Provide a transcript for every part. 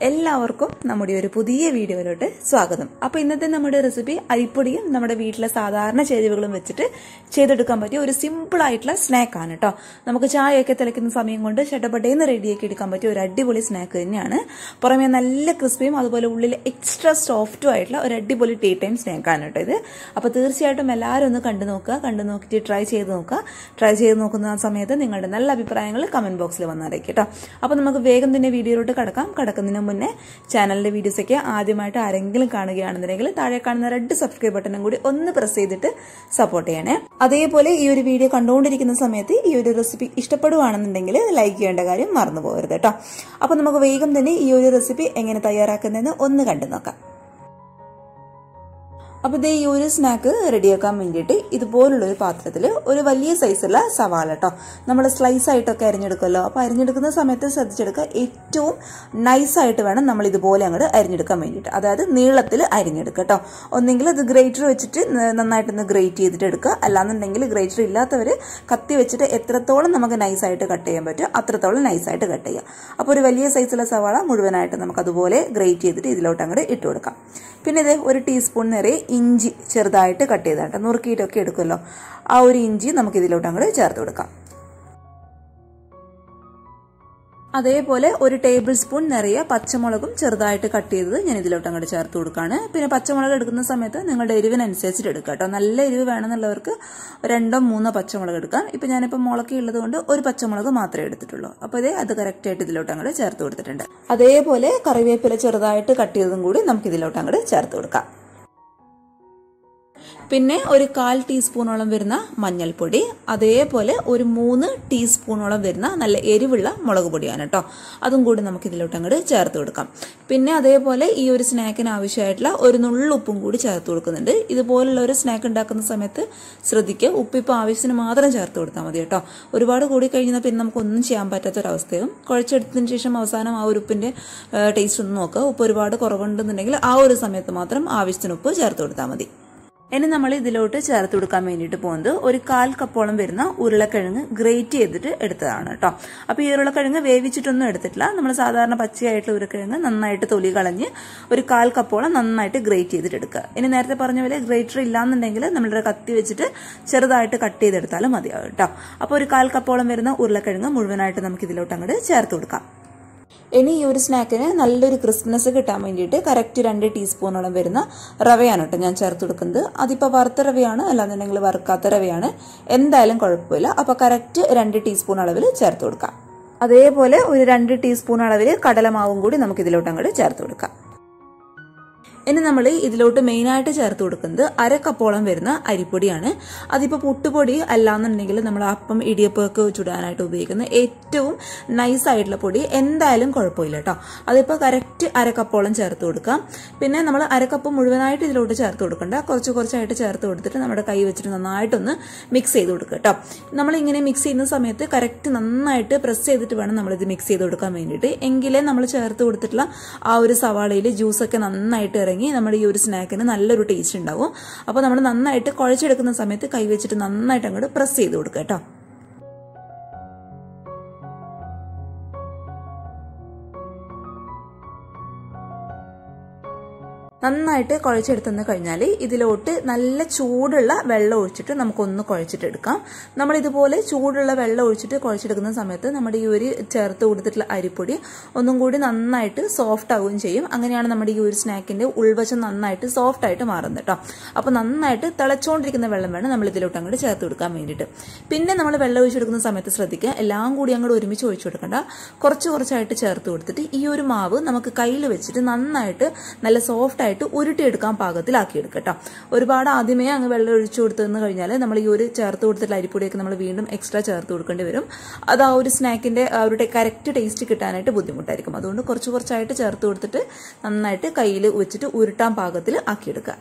എല്ലാവർക്കും നമ്മുടെ ഒരു പുതിയ വീഡിയോയിലോട്ട് സ്വാഗതം അപ്പോൾ ഇന്നത്തെ നമ്മുടെ റെസിപ്പി അരിപ്പൊടിയും നമ്മുടെ വീട്ടിലെ സാധാരണ ചേരുവകളും വെച്ചിട്ട് ചെയ്തെടുക്കാൻ പറ്റിയ ഒരു സിമ്പിൾ ആയിട്ടുള്ള സ്നാക്കാണ് കേട്ടോ നമുക്ക് ചായയൊക്കെ തിളയ്ക്കുന്ന സമയം കൊണ്ട് ചട്ടപ്പട്ടേന്ന് റെഡിയാക്കി എടുക്കാൻ പറ്റിയ ഒരു അടിപൊളി സ്നാക്ക് തന്നെയാണ് പുറമേ നല്ല ക്രിസ്പിയും അതുപോലെ ഉള്ളിൽ എക്സ്ട്രാ സോഫ്റ്റും ആയിട്ടുള്ള ഒരു അടിപൊളി ടീ ടൈം സ്നാക്കാണ് കേട്ടോ ഇത് അപ്പോൾ തീർച്ചയായിട്ടും എല്ലാവരും ഒന്ന് കണ്ടു നോക്കുക കണ്ടു നോക്കിയിട്ട് ട്രൈ ചെയ്ത് നോക്കുക ട്രൈ ചെയ്ത് നോക്കുന്ന സമയത്ത് നിങ്ങളുടെ നല്ല അഭിപ്രായങ്ങൾ കമന്റ് ബോക്സിൽ വന്നറിയിക്കും കേട്ടോ അപ്പോൾ നമുക്ക് വേഗം തന്നെ വീഡിയോയിലോട്ട് കടക്കാം കടക്കുന്നതിന് മുന്നേ ചാനലിന്റെ വീഡിയോസൊക്കെ ആദ്യമായിട്ട് ആരെങ്കിലും കാണുകയാണെന്നുണ്ടെങ്കിൽ താഴെ കാണുന്ന റെഡ് സബ്സ്ക്രൈബ് ബട്ടണും കൂടി ഒന്ന് പ്രസ് ചെയ്തിട്ട് സപ്പോർട്ട് ചെയ്യണേ അതേപോലെ ഈ ഒരു വീഡിയോ കണ്ടുകൊണ്ടിരിക്കുന്ന സമയത്ത് ഈ ഒരു റെസിപ്പി ഇഷ്ടപ്പെടുവാണെന്നുണ്ടെങ്കിൽ ലൈക്ക് ചെയ്യേണ്ട കാര്യം മറന്നു പോകരുത് കേട്ടോ അപ്പോൾ നമുക്ക് വേഗം തന്നെ ഈ ഒരു റെസിപ്പി എങ്ങനെ തയ്യാറാക്കുന്നതെന്ന് ഒന്ന് കണ്ടു നോക്കാം അപ്പോൾ ഇതേ ഈ ഒരു സ്നാക്ക് റെഡിയാക്കാൻ വേണ്ടിയിട്ട് ഇതുപോലുള്ള ഒരു പാത്രത്തിൽ ഒരു വലിയ സൈസുള്ള സവാള കേട്ടോ നമ്മൾ സ്ലൈസ് ആയിട്ടൊക്കെ അരിഞ്ഞെടുക്കുമല്ലോ അപ്പോൾ അരിഞ്ഞെടുക്കുന്ന സമയത്ത് ശ്രദ്ധിച്ചെടുക്കുക ഏറ്റവും നൈസായിട്ട് വേണം നമ്മൾ ഇതുപോലെ അങ്ങോട്ട് അരിഞ്ഞെടുക്കാൻ വേണ്ടിയിട്ട് അതായത് നീളത്തിൽ അരിഞ്ഞെടുക്കുക കേട്ടോ ഒന്നെങ്കിൽ അത് ഗ്രേറ്റർ വെച്ചിട്ട് നന്നായിട്ടൊന്ന് ഗ്രേറ്റ് ചെയ്തിട്ട് എടുക്കുക അല്ലാന്നുണ്ടെങ്കിൽ ഗ്രേറ്റർ ഇല്ലാത്തവർ കത്തി വെച്ചിട്ട് എത്രത്തോളം നമുക്ക് നൈസായിട്ട് കട്ട് ചെയ്യാൻ പറ്റുമോ അത്രത്തോളം നൈസായിട്ട് കട്ട് ചെയ്യാം അപ്പോൾ ഒരു വലിയ സൈസുള്ള സവാള മുഴുവനായിട്ട് നമുക്ക് അതുപോലെ ഗ്രേറ്റ് ചെയ്തിട്ട് ഇതിലോട്ട് അങ്ങോട്ട് ഇട്ട് കൊടുക്കാം പിന്നെ ഇത് ഒരു ടീസ്പൂൺ നിറയെ ഇഞ്ചി ചെറുതായിട്ട് കട്ട് ചെയ്തായിട്ട് നുറുക്കിയിട്ടൊക്കെ എടുക്കുമല്ലോ ആ ഒരു ഇഞ്ചി നമുക്ക് ഇതിലോട്ട് അങ്ങോട്ട് ചേർത്ത് കൊടുക്കാം അതേപോലെ ഒരു ടേബിൾ സ്പൂൺ നിറയെ പച്ചമുളകും ചെറുതായിട്ട് കട്ട് ചെയ്തത് ഞാൻ ഇതിലോട്ട് അങ്ങോട്ട് ചേർത്ത് കൊടുക്കുകയാണ് പിന്നെ പച്ചമുളക് എടുക്കുന്ന സമയത്ത് നിങ്ങളുടെ എരിവിനനുസരിച്ചിട്ട് എടുക്കുക കേട്ടോ നല്ല എരിവ് വേണമെന്നുള്ളവർക്ക് രണ്ടോ മൂന്നോ പച്ചമുളക് എടുക്കാം ഇപ്പം ഞാനിപ്പോൾ മുളക്കി ഉള്ളത് കൊണ്ട് ഒരു പച്ചമുളക് മാത്രമേ എടുത്തിട്ടുള്ളൂ അപ്പോൾ ഇതേ അത് കറക്റ്റായിട്ട് ഇതിലോട്ട് അങ്ങോട്ട് ചേർത്ത് കൊടുത്തിട്ടുണ്ട് അതേപോലെ കറിവേപ്പില ചെറുതായിട്ട് കട്ട് ചെയ്തതും കൂടി നമുക്ക് ഇതിലോട്ട് അങ്ങോട്ട് ചേർത്ത് കൊടുക്കാം പിന്നെ ഒരു കാൽ ടീസ്പൂണോളം വരുന്ന മഞ്ഞൾപ്പൊടി അതേപോലെ ഒരു മൂന്ന് ടീസ്പൂണോളം വരുന്ന നല്ല എരിവുള്ള മുളക് പൊടിയാണ് കേട്ടോ അതും കൂടി നമുക്ക് ഇതിലോട്ട് അങ്ങോട്ട് ചേർത്ത് കൊടുക്കാം പിന്നെ അതേപോലെ ഈ ഒരു സ്നാക്കിന് ആവശ്യമായിട്ടുള്ള ഒരു നുള്ളുപ്പും കൂടി ചേർത്ത് കൊടുക്കുന്നുണ്ട് ഇതുപോലുള്ള ഒരു സ്നാക്ക് ഉണ്ടാക്കുന്ന സമയത്ത് ശ്രദ്ധിക്കുക ഉപ്പ് ഇപ്പോൾ ആവശ്യത്തിന് മാത്രം ചേർത്ത് കൊടുത്താൽ മതി കേട്ടോ ഒരുപാട് കൂടി കഴിഞ്ഞാൽ പിന്നെ നമുക്കൊന്നും ചെയ്യാൻ പറ്റാത്തൊരവസ്ഥയും കുഴച്ചെടുത്തതിന് ശേഷം അവസാനം ആ ഒരു ഉപ്പിൻ്റെ ടേസ്റ്റ് ഒന്ന് നോക്കുക ഉപ്പ് ഒരുപാട് കുറവുണ്ടെന്നുണ്ടെങ്കിൽ ആ ഒരു സമയത്ത് മാത്രം ആവശ്യത്തിന് ഉപ്പ് ചേർത്ത് കൊടുത്താൽ മതി ഇനി നമ്മൾ ഇതിലോട്ട് ചേർത്ത് കൊടുക്കാൻ വേണ്ടിയിട്ട് പോകുന്നത് ഒരു കാൽ കപ്പോളം വരുന്ന ഉരുളക്കിഴങ്ങ് ഗ്രേറ്റ് ചെയ്തിട്ട് എടുത്തതാണ് കേട്ടോ അപ്പോൾ ഈ ഉരുളക്കിഴങ്ങ് വേവിച്ചിട്ടൊന്നും എടുത്തിട്ടില്ല നമ്മൾ സാധാരണ പച്ചയായിട്ടുള്ള ഉരുളക്കിഴങ്ങ് നന്നായിട്ട് തൊലി കളഞ്ഞ് ഒരു കാൽ കപ്പോളം നന്നായിട്ട് ഗ്രേറ്റ് ചെയ്തിട്ട് എടുക്കുക ഇനി നേരത്തെ പറഞ്ഞ പോലെ ഗ്രേറ്റർ ഇല്ലാന്നുണ്ടെങ്കിൽ നമ്മളുടെ കത്തി വെച്ചിട്ട് ചെറുതായിട്ട് കട്ട് ചെയ്തെടുത്താലും മതിയാവും കേട്ടോ അപ്പോൾ ഒരു കാൽ കപ്പോളം വരുന്ന ഉരുളക്കിഴങ്ങ് മുഴുവനായിട്ട് നമുക്ക് ഇതിലോട്ട് അങ്ങോട്ട് ചേർത്ത് കൊടുക്കാം ഇനി ഈ ഒരു സ്നാക്കിന് നല്ലൊരു ക്രിസ്പ്നെസ് കിട്ടാൻ വേണ്ടിയിട്ട് കറക്റ്റ് രണ്ട് ടീസ്പൂണോളം വരുന്ന റവയാണ് കേട്ടോ ഞാൻ ചേർത്ത് കൊടുക്കുന്നത് അതിപ്പോൾ വറുത്ത റവയാണ് അല്ലാന്നുണ്ടെങ്കിൽ വറുക്കാത്ത റവയാണ് എന്തായാലും കുഴപ്പമില്ല അപ്പോൾ കറക്റ്റ് രണ്ട് ടീസ്പൂൺ അളവിൽ ചേർത്ത് കൊടുക്കാം അതേപോലെ ഒരു രണ്ട് ടീസ്പൂൺ അളവിൽ കടലമാവും കൂടി നമുക്ക് ഇതിലോട്ട് അങ്ങോട്ട് ചേർത്ത് കൊടുക്കാം ഇനി നമ്മൾ ഇതിലോട്ട് മെയിനായിട്ട് ചേർത്ത് കൊടുക്കുന്നത് അര കപ്പോളം വരുന്ന അരിപ്പൊടിയാണ് അതിപ്പോൾ പുട്ടുപൊടി അല്ലാന്നുണ്ടെങ്കിൽ നമ്മൾ അപ്പം ഇടിയപ്പമൊക്കെ ചുടാനായിട്ട് ഉപയോഗിക്കുന്ന ഏറ്റവും നൈസ് ആയിട്ടുള്ള പൊടി എന്തായാലും കുഴപ്പമില്ല കേട്ടോ അതിപ്പോൾ കറക്റ്റ് അര കപ്പോളം ചേർത്ത് കൊടുക്കാം പിന്നെ നമ്മൾ അരക്കപ്പ് മുഴുവനായിട്ട് ഇതിലോട്ട് ചേർത്ത് കൊടുക്കണ്ട കുറച്ച് കുറച്ചായിട്ട് ചേർത്ത് കൊടുത്തിട്ട് നമ്മുടെ കൈ വെച്ചിട്ട് നന്നായിട്ടൊന്ന് മിക്സ് ചെയ്ത് കൊടുക്കുക കേട്ടോ നമ്മൾ ഇങ്ങനെ മിക്സ് ചെയ്യുന്ന സമയത്ത് കറക്റ്റ് നന്നായിട്ട് പ്രസ് ചെയ്തിട്ട് വേണം നമ്മളിത് മിക്സ് ചെയ്ത് കൊടുക്കാൻ വേണ്ടിയിട്ട് എങ്കിലേ നമ്മൾ ചേർത്ത് കൊടുത്തിട്ടുള്ള ആ ഒരു സവാളയിൽ ജ്യൂസൊക്കെ നന്നായിട്ട് ഇറങ്ങി നമ്മുടെ ഈ ഒരു സ്നാക്കിന് നല്ലൊരു ടേസ്റ്റ് ഉണ്ടാവും അപ്പോൾ നമ്മൾ നന്നായിട്ട് കുഴച്ചെടുക്കുന്ന സമയത്ത് കൈ വെച്ചിട്ട് നന്നായിട്ട് അങ്ങോട്ട് പ്രസ് ചെയ്ത് കൊടുക്കുക കേട്ടോ നന്നായിട്ട് കുഴച്ചെടുത്തെന്ന് കഴിഞ്ഞാൽ ഇതിലോട്ട് നല്ല ചൂടുള്ള വെള്ളം ഒഴിച്ചിട്ട് നമുക്കൊന്ന് കുഴച്ചിട്ടെടുക്കാം നമ്മൾ ഇതുപോലെ ചൂടുള്ള വെള്ളം ഒഴിച്ചിട്ട് കുഴച്ചെടുക്കുന്ന സമയത്ത് നമ്മുടെ ഈ ഒരു ചേർത്ത് കൊടുത്തിട്ടുള്ള അരിപ്പൊടി ഒന്നും കൂടി നന്നായിട്ട് സോഫ്റ്റ് ആവുകയും ചെയ്യും അങ്ങനെയാണ് നമ്മുടെ ഈ ഒരു സ്നാക്കിന്റെ ഉൾവശം നന്നായിട്ട് സോഫ്റ്റ് ആയിട്ട് മാറുന്നത് കേട്ടോ അപ്പോൾ നന്നായിട്ട് തിളച്ചുകൊണ്ടിരിക്കുന്ന വെള്ളം വേണം നമ്മൾ ഇതിലോട്ട് അങ്ങോട്ട് ചേർത്ത് കൊടുക്കാൻ വേണ്ടിയിട്ട് പിന്നെ നമ്മൾ വെള്ളം ഒഴിച്ചു കൊടുക്കുന്ന സമയത്ത് ശ്രദ്ധിക്കുക എല്ലാം കൂടി അങ്ങോട്ട് ഒരുമിച്ച് ഒഴിച്ചു കൊടുക്കണ്ട കുറച്ച് കുറച്ചായിട്ട് ചേർത്ത് കൊടുത്തിട്ട് ഈ ഒരു മാവ് നമുക്ക് കയ്യിൽ വെച്ചിട്ട് നന്നായിട്ട് നല്ല സോഫ്റ്റ് ആയിട്ട് ഉരുട്ടിയെടുക്കാൻ പാകത്തിലാക്കിയെടുക്കുക കേട്ടോ ഒരുപാട് ആദ്യമേ അങ്ങ് വെള്ളം ഒഴിച്ചു കൊടുത്തെന്ന് കഴിഞ്ഞാൽ നമ്മൾ ഈ ഒരു ചേർത്ത് കൊടുത്തിട്ടുള്ള അരിപ്പൊടിയൊക്കെ നമ്മൾ വീണ്ടും എക്സ്ട്രാ ചേർത്ത് കൊടുക്കേണ്ടി വരും അത് ആ ഒരു സ്നാക്കിന്റെ ആ ഒരു കറക്റ്റ് ടേസ്റ്റ് കിട്ടാനായിട്ട് ബുദ്ധിമുട്ടായിരിക്കും അതുകൊണ്ട് കുറച്ച് കുറച്ചായിട്ട് ചേർത്ത് കൊടുത്തിട്ട് നന്നായിട്ട് കയ്യിൽ വെച്ചിട്ട് ഉരുട്ടാൻ പാകത്തിൽ ആക്കിയെടുക്കുക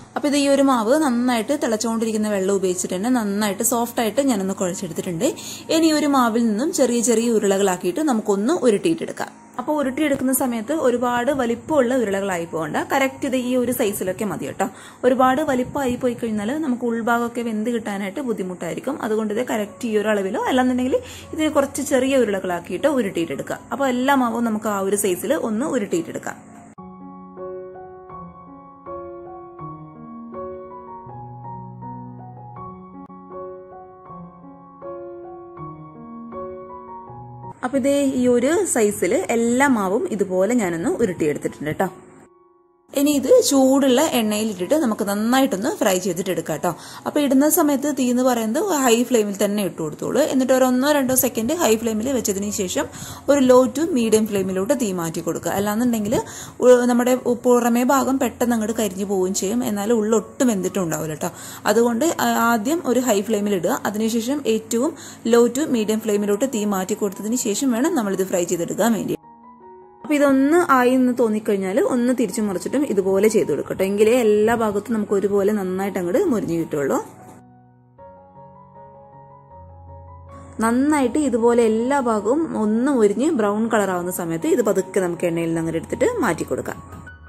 അപ്പോൾ ഇത് ഈ ഒരു മാവ് നന്നായിട്ട് തിളച്ചുകൊണ്ടിരിക്കുന്ന വെള്ളം ഉപയോഗിച്ചിട്ട് തന്നെ നന്നായിട്ട് സോഫ്റ്റ് ആയിട്ട് ഞാനൊന്ന് കുഴച്ചെടുത്തിട്ടുണ്ട് ഇനി ഈ ഒരു മാവിൽ നിന്നും ചെറിയ ചെറിയ ഉരുളകളാക്കിയിട്ട് നമുക്കൊന്ന് ഉരുട്ടിയിട്ടെടുക്കാം അപ്പോൾ ഉരുട്ടിയെടുക്കുന്ന സമയത്ത് ഒരുപാട് വലിപ്പമുള്ള ഉരുളകളായി പോകണ്ട കറക്റ്റ് ഇത് ഈ ഒരു സൈസിലൊക്കെ മതി കേട്ടോ ഒരുപാട് വലിപ്പമായി പോയി കഴിഞ്ഞാൽ നമുക്ക് ഉൾഭാഗമൊക്കെ വെന്ത് കിട്ടാനായിട്ട് ബുദ്ധിമുട്ടായിരിക്കും അതുകൊണ്ട് ഇത് കറക്റ്റ് ഈ ഒരു അളവിലോ അല്ലാന്നുണ്ടെങ്കിൽ ഇതിന് കുറച്ച് ചെറിയ ഉരുളകളാക്കിയിട്ട് ഉരുട്ടിയിട്ടെടുക്കുക അപ്പോൾ എല്ലാ മാവും നമുക്ക് ആ ഒരു സൈസിൽ ഒന്ന് ഉരുട്ടിയിട്ടെടുക്കാം അപ്പൊ ഇതേ ഈ ഒരു സൈസിൽ എല്ലാ മാവും ഇതുപോലെ ഞാനൊന്ന് ഉരുട്ടിയെടുത്തിട്ടുണ്ട് കേട്ടോ ഇനി ഇത് ചൂടുള്ള എണ്ണയിലിട്ടിട്ട് നമുക്ക് നന്നായിട്ടൊന്ന് ഫ്രൈ ചെയ്തിട്ട് എടുക്കാം കേട്ടോ അപ്പോൾ ഇടുന്ന സമയത്ത് തീ എന്ന് പറയുന്നത് ഹൈ ഫ്ലെയിമിൽ തന്നെ ഇട്ട് കൊടുത്തോളൂ എന്നിട്ട് ഒരു ഒന്നോ രണ്ടോ സെക്കൻഡ് ഹൈ ഫ്ലെയിമിൽ വെച്ചതിന് ശേഷം ഒരു ലോ ടു മീഡിയം ഫ്ലെയിമിലോട്ട് തീ മാറ്റി കൊടുക്കുക അല്ലാന്നുണ്ടെങ്കിൽ നമ്മുടെ പുറമേ ഭാഗം പെട്ടെന്ന് അങ്ങോട്ട് കരിഞ്ഞു പോവുകയും ചെയ്യും എന്നാൽ ഉള്ളൊട്ടും വെന്തിട്ടും ഉണ്ടാവില്ല കേട്ടോ അതുകൊണ്ട് ആദ്യം ഒരു ഹൈ ഫ്ലെയിമിൽ ഇടുക അതിനുശേഷം ഏറ്റവും ലോ ടു മീഡിയം ഫ്ലെയിമിലോട്ട് തീ മാറ്റി കൊടുത്തതിന് ശേഷം വേണം നമ്മളിത് ഫ്രൈ ചെയ്തെടുക്കാൻ വേണ്ടി അപ്പൊ ഇതൊന്ന് ആയി എന്ന് തോന്നിക്കഴിഞ്ഞാൽ ഒന്ന് തിരിച്ചു മറിച്ചിട്ടും ഇതുപോലെ ചെയ്തു കൊടുക്കട്ടോ എങ്കിലേ എല്ലാ ഭാഗത്തും നമുക്ക് ഒരുപോലെ നന്നായിട്ട് അങ്ങോട്ട് മുരിഞ്ഞു കിട്ടുള്ളൂ നന്നായിട്ട് ഇതുപോലെ എല്ലാ ഭാഗവും ഒന്ന് മുരിഞ്ഞ് ബ്രൗൺ കളർ ആവുന്ന സമയത്ത് ഇത് പതുക്കെ നമുക്ക് എണ്ണയിൽ നിന്ന് അങ്ങനെ എടുത്തിട്ട് മാറ്റി കൊടുക്കാം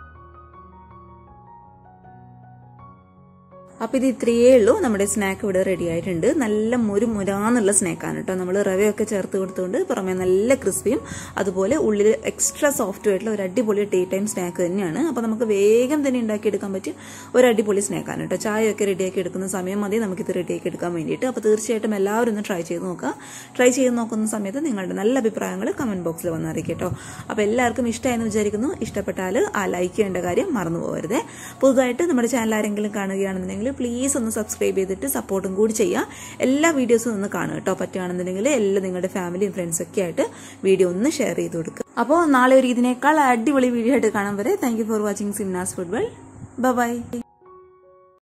അപ്പോൾ ഇത് ഇത്രയേ ഉള്ളൂ നമ്മുടെ സ്നാക്ക് ഇവിടെ റെഡി ആയിട്ടുണ്ട് നല്ല മുരു മുരാന്നുള്ള സ്നാക്കാണ് കേട്ടോ നമ്മൾ റവയൊക്കെ ചേർത്ത് കൊടുത്തുകൊണ്ട് പുറമേ നല്ല ക്രിസ്പിയും അതുപോലെ ഉള്ളിൽ എക്സ്ട്രാ സോഫ്റ്റ് ആയിട്ടുള്ള ഒരു അടിപൊളി ടീ ടൈം സ്നാക്ക് തന്നെയാണ് അപ്പോൾ നമുക്ക് വേഗം തന്നെ ഉണ്ടാക്കിയെടുക്കാൻ പറ്റിയ ഒരു അടിപൊളി സ്നാക്കാണ് കേട്ടോ ചായയൊക്കെ റെഡിയാക്കി എടുക്കുന്ന സമയം മതി നമുക്കിത് റെഡിയാക്കി എടുക്കാൻ വേണ്ടിയിട്ട് അപ്പോൾ തീർച്ചയായിട്ടും എല്ലാവരും ഒന്ന് ട്രൈ ചെയ്ത് നോക്കുക ട്രൈ ചെയ്ത് നോക്കുന്ന സമയത്ത് നിങ്ങളുടെ നല്ല അഭിപ്രായങ്ങൾ കമൻറ്റ് ബോക്സിൽ വന്ന് അറിയിക്കും കേട്ടോ അപ്പോൾ എല്ലാവർക്കും ഇഷ്ടമായെന്ന് വിചാരിക്കുന്നു ഇഷ്ടപ്പെട്ടാൽ ആ ലൈക്ക് ചെയ്യേണ്ട കാര്യം മറന്നു പോകരുത് പുതുതായിട്ട് നമ്മുടെ ചാനൽ ആരെങ്കിലും കാണുകയാണെന്നുണ്ടെങ്കിൽ പ്ലീസ് ഒന്ന് സബ്സ്ക്രൈബ് ചെയ്തിട്ട് സപ്പോർട്ടും കൂടി ചെയ്യുക എല്ലാ വീഡിയോസും ഒന്ന് കാണുക കേട്ടോ പറ്റുകയാണെന്നുണ്ടെങ്കിൽ എല്ലാം നിങ്ങളുടെ ഫാമിലിയും ഫ്രണ്ട്സും ഒക്കെ ആയിട്ട് വീഡിയോ ഒന്ന് ഷെയർ ചെയ്ത് കൊടുക്കുക അപ്പോൾ നാളെ ഒരു ഇതിനേക്കാൾ അടിപൊളി വീഡിയോ ആയിട്ട് കാണാൻ വരെ താങ്ക് യു ഫോർ വാച്ചിങ് സിംനാസ് ഫുട്ബോൾ ബൈ